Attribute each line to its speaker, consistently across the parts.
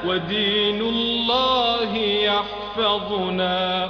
Speaker 1: ودين الله يحفظنا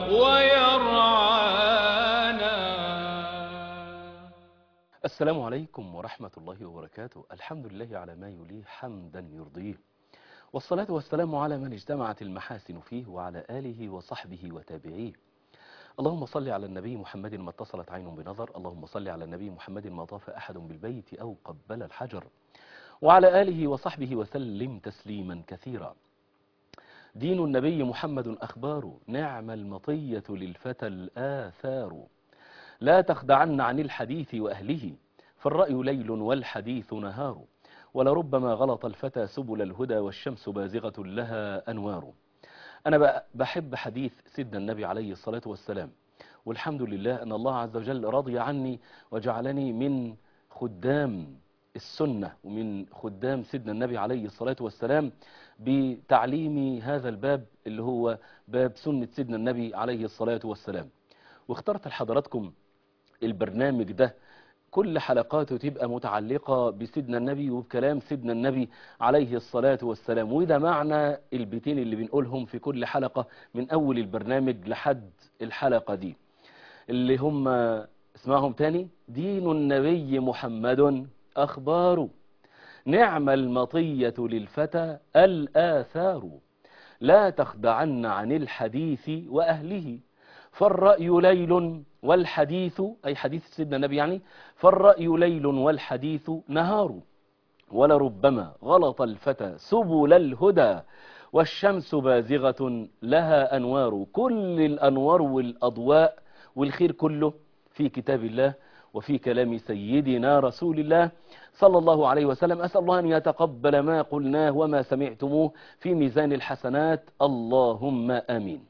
Speaker 1: ويرعانا
Speaker 2: السلام عليكم ورحمة الله وبركاته الحمد لله على ما يليه حمدا يرضيه والصلاة والسلام على من اجتمعت المحاسن فيه وعلى آله وصحبه وتابعيه اللهم صل على النبي محمد ما اتصلت عين بنظر اللهم صل على النبي محمد ما طاف أحد بالبيت أو قبل الحجر وعلى آله وصحبه وسلم تسليما كثيرا دين النبي محمد أخبار نعم المطية للفتى الآثار لا تخدعن عن الحديث وأهله فالرأي ليل والحديث نهار ولربما غلط الفتى سبل الهدى والشمس بازغة لها أنوار أنا بقى بحب حديث سيدنا النبي عليه الصلاة والسلام والحمد لله أن الله عز وجل رضي عني وجعلني من خدام السنة ومن خدام سيدنا النبي عليه الصلاة والسلام بتعليم هذا الباب اللي هو باب سنة سيدنا النبي عليه الصلاة والسلام واخترت لحضراتكم البرنامج ده كل حلقاته تبقى متعلقة بسيدنا النبي وبكلام سيدنا النبي عليه الصلاة والسلام وده معنى البيتين اللي بنقولهم في كل حلقة من أول البرنامج لحد الحلقة دي اللي هم اسمعهم تاني دين النبي محمد أخبار نعم المطية للفتى الآثار لا تخدعن عن الحديث وأهله فالرأي ليل والحديث أي حديث سيدنا النبي يعني فالرأي ليل والحديث نهار ولربما غلط الفتى سبل الهدى والشمس بازغة لها أنوار كل الأنوار والأضواء والخير كله في كتاب الله وفي كلام سيدنا رسول الله صلى الله عليه وسلم أسأل الله أن يتقبل ما قلناه وما سمعتموه في ميزان الحسنات اللهم آمين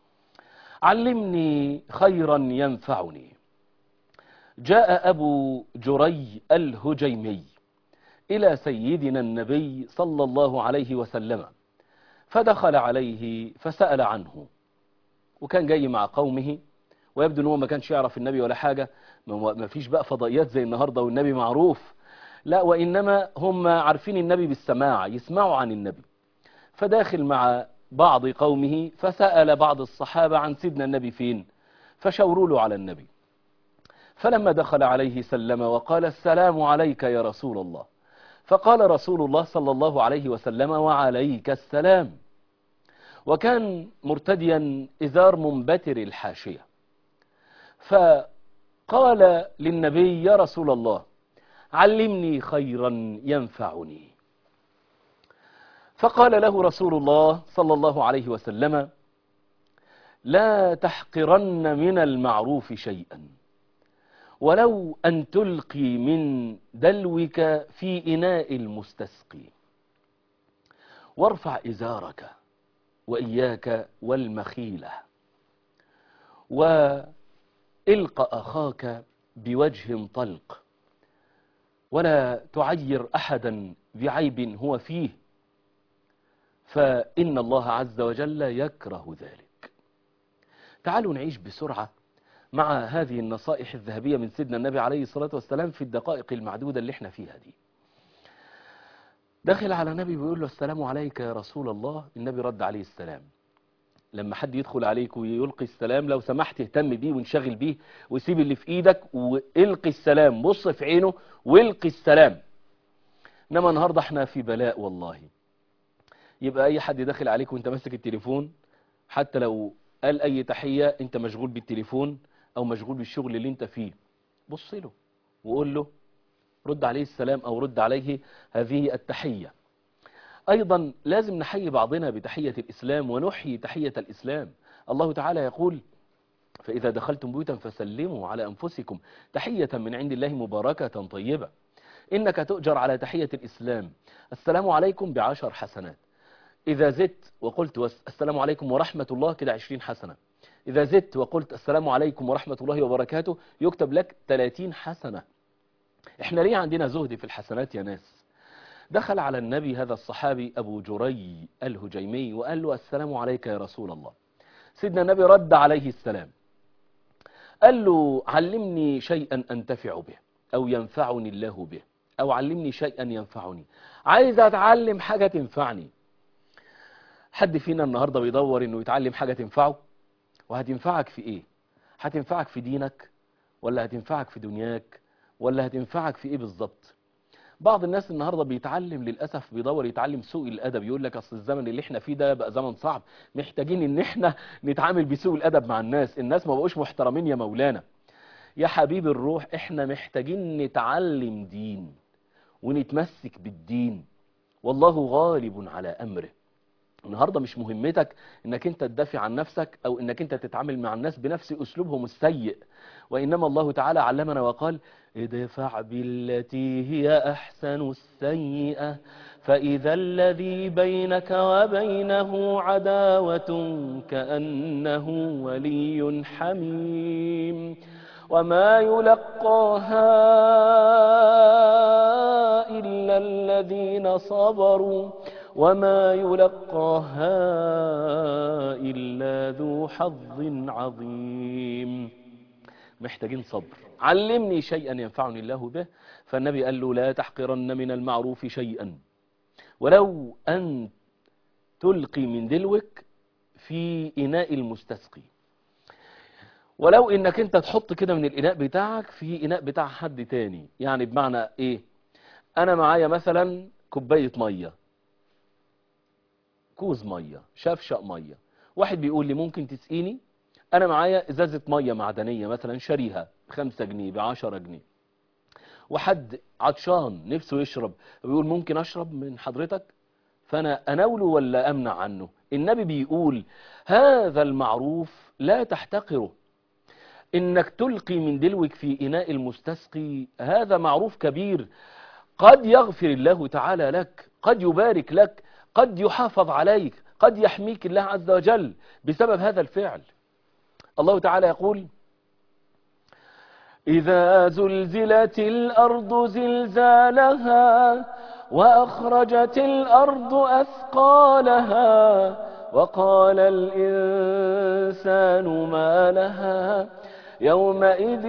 Speaker 2: علمني خيرا ينفعني جاء أبو جري الهجيمي إلى سيدنا النبي صلى الله عليه وسلم فدخل عليه فسأل عنه وكان جاي مع قومه ويبدو أنه ما كانش يعرف النبي ولا حاجة ما فيش بقى فضائيات زي النهاردة والنبي معروف لا وإنما هم عارفين النبي بالسماع يسمعوا عن النبي فداخل مع بعض قومه فسأل بعض الصحابة عن سيدنا النبي فين فشوروا له على النبي فلما دخل عليه سلم وقال السلام عليك يا رسول الله فقال رسول الله صلى الله عليه وسلم وعليك السلام وكان مرتديا إزار منبتر الحاشية فقال للنبي يا رسول الله علمني خيرا ينفعني فقال له رسول الله صلى الله عليه وسلم لا تحقرن من المعروف شيئا ولو أن تلقي من دلوك في إناء المستسقي وارفع إزارك وإياك والمخيلة وإلق أخاك بوجه طلق ولا تعير أحدا بعيب هو فيه فإن الله عز وجل يكره ذلك تعالوا نعيش بسرعة مع هذه النصائح الذهبية من سيدنا النبي عليه الصلاة والسلام في الدقائق المعدودة اللي احنا فيها دي داخل على النبي بيقول له السلام عليك يا رسول الله النبي رد عليه السلام لما حد يدخل عليك ويلقي السلام لو سمحت اهتم بيه وانشغل بيه وسيب اللي في ايدك والقي السلام بص في عينه والقي السلام انما النهارده احنا في بلاء والله يبقى اي حد داخل عليك وانت ماسك التليفون حتى لو قال اي تحية انت مشغول بالتليفون او مشغول بالشغل اللي انت فيه بص له وقول له رد عليه السلام او رد عليه هذه التحية ايضا لازم نحيي بعضنا بتحية الاسلام ونحيي تحية الاسلام الله تعالى يقول فاذا دخلتم بيوتا فسلموا على انفسكم تحية من عند الله مباركة طيبة انك تؤجر على تحية الاسلام السلام عليكم بعشر حسنات إذا زدت وقلت السلام عليكم ورحمة الله كده عشرين حسنة إذا زدت وقلت السلام عليكم ورحمة الله وبركاته يكتب لك 30 حسنة احنا ليه عندنا زهد في الحسنات يا ناس دخل على النبي هذا الصحابي أبو جري الهجيمي وقال له السلام عليك يا رسول الله سيدنا النبي رد عليه السلام قال له علمني شيئا أنتفع به أو ينفعني الله به أو علمني شيئا ينفعني عايز أتعلم حاجة تنفعني حد فينا النهاردة بيدور انه يتعلم حاجة تنفعه وهتنفعك في ايه هتنفعك في دينك ولا هتنفعك في دنياك ولا هتنفعك في ايه بالظبط بعض الناس النهاردة بيتعلم للأسف بيدور يتعلم سوء الأدب يقول لك أصل الزمن اللي احنا فيه ده بقى زمن صعب محتاجين ان احنا نتعامل بسوء الأدب مع الناس الناس ما بقوش محترمين يا مولانا يا حبيب الروح احنا محتاجين نتعلم دين ونتمسك بالدين والله غالب على أمره النهاردة مش مهمتك انك انت تدافع عن نفسك او انك انت تتعامل مع الناس بنفس اسلوبهم السيء وانما الله تعالى علمنا وقال ادفع بالتي هي احسن السيئة فاذا الذي بينك وبينه عداوة كأنه ولي حميم وما يلقاها إلا الذين صبروا وما يلقاها إلا ذو حظ عظيم محتاجين صبر علمني شيئا ينفعني الله به فالنبي قال له لا تحقرن من المعروف شيئا ولو أن تلقي من دلوك في إناء المستسقي ولو انك انت تحط كده من الاناء بتاعك في اناء بتاع حد تاني يعني بمعنى ايه انا معايا مثلا كوبايه ميه كوز ميه شفشق ميه واحد بيقول لي ممكن تسقيني انا معايا ازازه ميه معدنيه مثلا شاريها بخمسة جنيه بعشرة جنيه وحد عطشان نفسه يشرب بيقول ممكن اشرب من حضرتك فانا اناوله ولا امنع عنه النبي بيقول هذا المعروف لا تحتقره انك تلقي من دلوك في اناء المستسقي هذا معروف كبير قد يغفر الله تعالى لك قد يبارك لك قد يحافظ عليك قد يحميك الله عز وجل بسبب هذا الفعل الله تعالى يقول إذا زلزلت الأرض زلزالها وأخرجت الأرض أثقالها وقال الإنسان ما لها يومئذ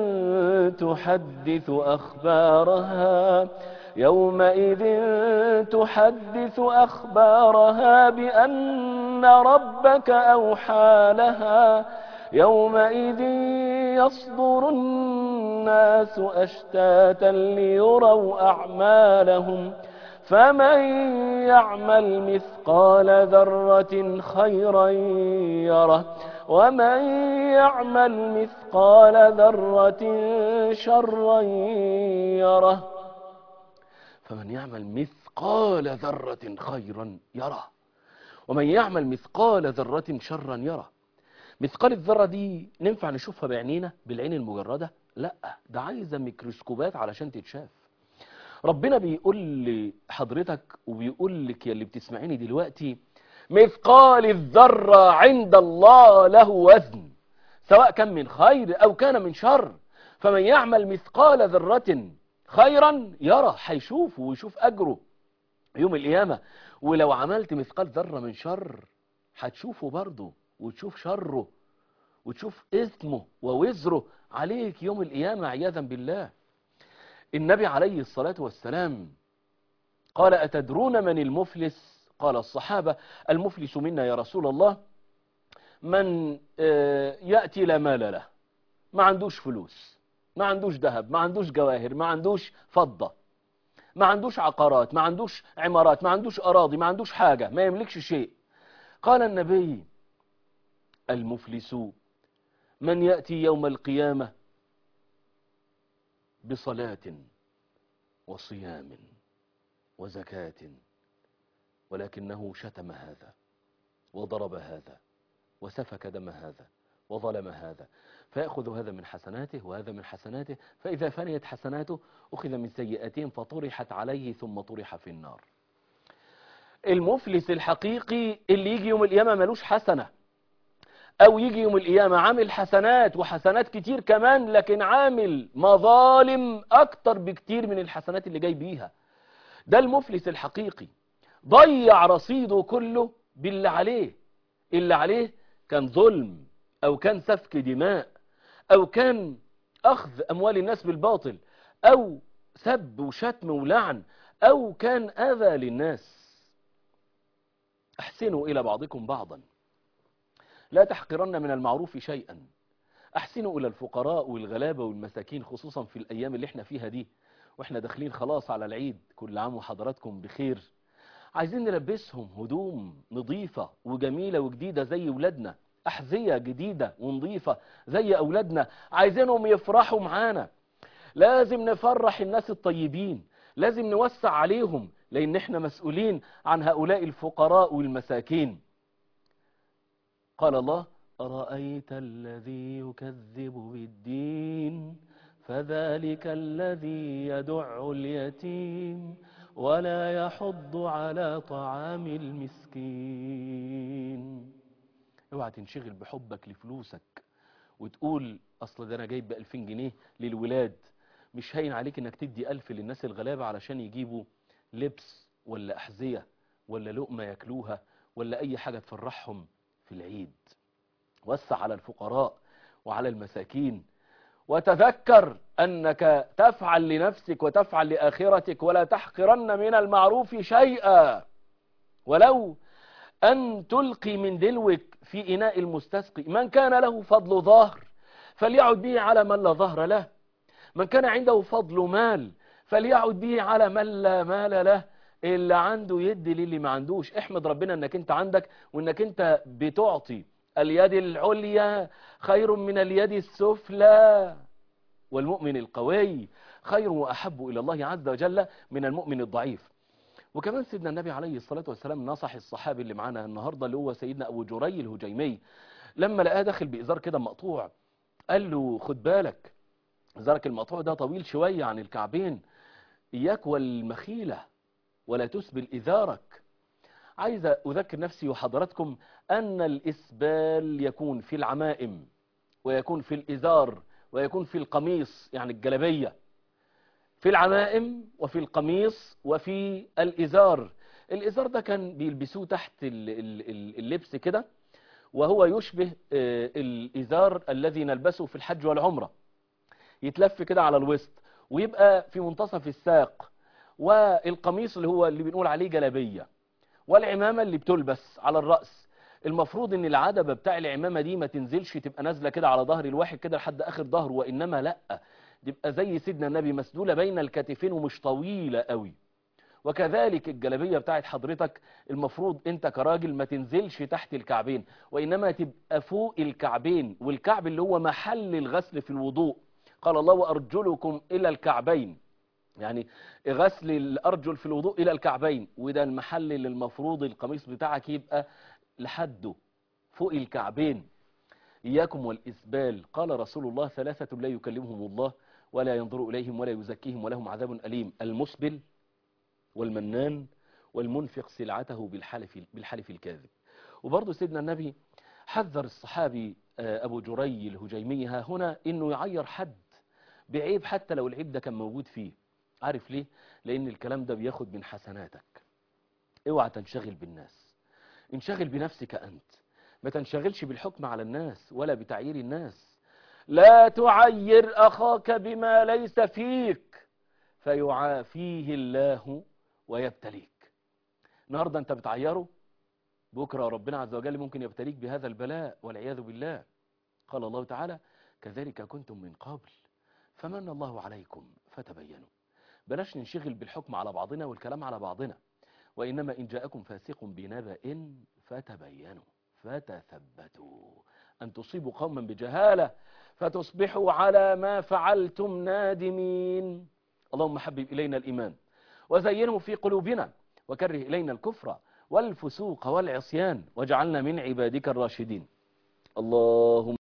Speaker 2: تحدث أخبارها يومئذ يحدث أخبارها بأن ربك أوحى لها يومئذ يصدر الناس أشتاتا ليروا أعمالهم فمن يعمل مثقال ذرة خيرا يره ومن يعمل مثقال ذرة شرا يره فمن يعمل مثقال ذرة خيرا يره ومن يعمل مثقال ذرة شرا يره مثقال الذرة دي ننفع نشوفها بعينينا بالعين المجردة لا ده عايزة ميكروسكوبات علشان تتشاف ربنا بيقول لحضرتك وبيقول لك يا اللي بتسمعيني دلوقتي مثقال الذرة عند الله له وزن سواء كان من خير أو كان من شر فمن يعمل مثقال ذرة خيرا يرى هيشوف ويشوف أجره يوم القيامة ولو عملت مثقال ذرة من شر هتشوفه برضه وتشوف شره وتشوف اسمه ووزره عليك يوم القيامة عياذا بالله النبي عليه الصلاة والسلام قال أتدرون من المفلس قال الصحابة المفلس منا يا رسول الله من يأتي لا مال له ما عندوش فلوس ما عندوش ذهب ما عندوش جواهر ما عندوش فضة ما عندوش عقارات ما عندوش عمارات ما عندوش أراضي ما عندوش حاجة ما يملكش شيء قال النبي المفلس من يأتي يوم القيامة بصلاة وصيام وزكاة ولكنه شتم هذا وضرب هذا وسفك دم هذا وظلم هذا فيأخذ هذا من حسناته وهذا من حسناته فإذا فنيت حسناته أخذ من سيئاتهم فطرحت عليه ثم طرح في النار المفلس الحقيقي اللي يجي يوم القيامة ملوش حسنة أو يجي يوم القيامة عامل حسنات وحسنات كتير كمان لكن عامل مظالم أكتر بكتير من الحسنات اللي جاي بيها ده المفلس الحقيقي ضيع رصيده كله باللي عليه اللي عليه كان ظلم أو كان سفك دماء أو كان أخذ أموال الناس بالباطل أو سب وشتم ولعن أو كان أذى للناس احسنوا إلى بعضكم بعضا لا تحقرن من المعروف شيئا احسنوا إلى الفقراء والغلابة والمساكين خصوصا في الأيام اللي احنا فيها دي واحنا داخلين خلاص على العيد كل عام وحضراتكم بخير عايزين نلبسهم هدوم نظيفة وجميلة وجديدة زي ولادنا أحذية جديدة ونظيفة زي أولادنا عايزينهم يفرحوا معانا لازم نفرح الناس الطيبين لازم نوسع عليهم لأن احنا مسؤولين عن هؤلاء الفقراء والمساكين قال الله أرأيت الذي يكذب بالدين فذلك الذي يدع اليتيم ولا يحض على طعام المسكين اوعى تنشغل بحبك لفلوسك وتقول اصل ده انا جايب ب 2000 جنيه للولاد مش هين عليك انك تدي ألف للناس الغلابة علشان يجيبوا لبس ولا أحذية ولا لقمة ياكلوها ولا أي حاجة تفرحهم في العيد وسع على الفقراء وعلى المساكين وتذكر أنك تفعل لنفسك وتفعل لآخرتك ولا تحقرن من المعروف شيئا ولو أن تلقي من دلوك في إناء المستسقي من كان له فضل ظهر فليعد به على من لا ظهر له من كان عنده فضل مال فليعد به على من لا مال له اللي عنده يدي للي ما عندوش احمد ربنا انك انت عندك وانك انت بتعطي اليد العليا خير من اليد السفلى والمؤمن القوي خير وأحب إلى الله عز وجل من المؤمن الضعيف وكمان سيدنا النبي عليه الصلاة والسلام نصح الصحابي اللي معانا النهاردة اللي هو سيدنا أبو جري الهجيمي لما لقاه داخل بإزار كده مقطوع قال له خد بالك إزارك المقطوع ده طويل شوية عن الكعبين إياك والمخيلة ولا تسبل إزارك عايز أذكر نفسي وحضراتكم أن الإسبال يكون في العمائم ويكون في الإزار ويكون في القميص يعني الجلبية في العمائم وفي القميص وفي الإزار الإزار ده كان بيلبسوه تحت اللبس كده وهو يشبه الإزار الذي نلبسه في الحج والعمرة يتلف كده على الوسط ويبقى في منتصف الساق والقميص اللي هو اللي بنقول عليه جلبية والعمامة اللي بتلبس على الرأس المفروض ان العدبة بتاع العمامة دي ما تنزلش تبقى نازلة كده على ظهر الواحد كده لحد اخر ظهره وانما لا تبقى زي سيدنا النبي مسدولة بين الكتفين ومش طويلة قوي وكذلك الجلبية بتاعت حضرتك المفروض انت كراجل ما تنزلش تحت الكعبين وانما تبقى فوق الكعبين والكعب اللي هو محل الغسل في الوضوء قال الله وارجلكم الى الكعبين يعني غسل الأرجل في الوضوء إلى الكعبين وده المحل اللي المفروض القميص بتاعك يبقى لحده فوق الكعبين إياكم والإسبال قال رسول الله ثلاثة لا يكلمهم الله ولا ينظر إليهم ولا يزكيهم ولهم عذاب أليم المسبل والمنان والمنفق سلعته بالحلف, بالحلف الكاذب وبرضه سيدنا النبي حذر الصحابي أبو جري الهجيمي ها هنا إنه يعير حد بعيب حتى لو العيب ده كان موجود فيه عارف ليه لان الكلام ده بياخد من حسناتك اوعى تنشغل بالناس انشغل بنفسك انت ما تنشغلش بالحكم على الناس ولا بتعيير الناس لا تعير اخاك بما ليس فيك فيعافيه الله ويبتليك النهارده انت بتعيره بكره ربنا عز وجل ممكن يبتليك بهذا البلاء والعياذ بالله قال الله تعالى كذلك كنتم من قبل فمن الله عليكم فتبينوا بلاش ننشغل بالحكم على بعضنا والكلام على بعضنا وإنما إن جاءكم فاسق بنبأ فتبينوا فتثبتوا أن تصيبوا قوما بجهالة فتصبحوا على ما فعلتم نادمين اللهم حبب إلينا الإيمان وزينه في قلوبنا وكره إلينا الكفر والفسوق والعصيان واجعلنا من عبادك الراشدين اللهم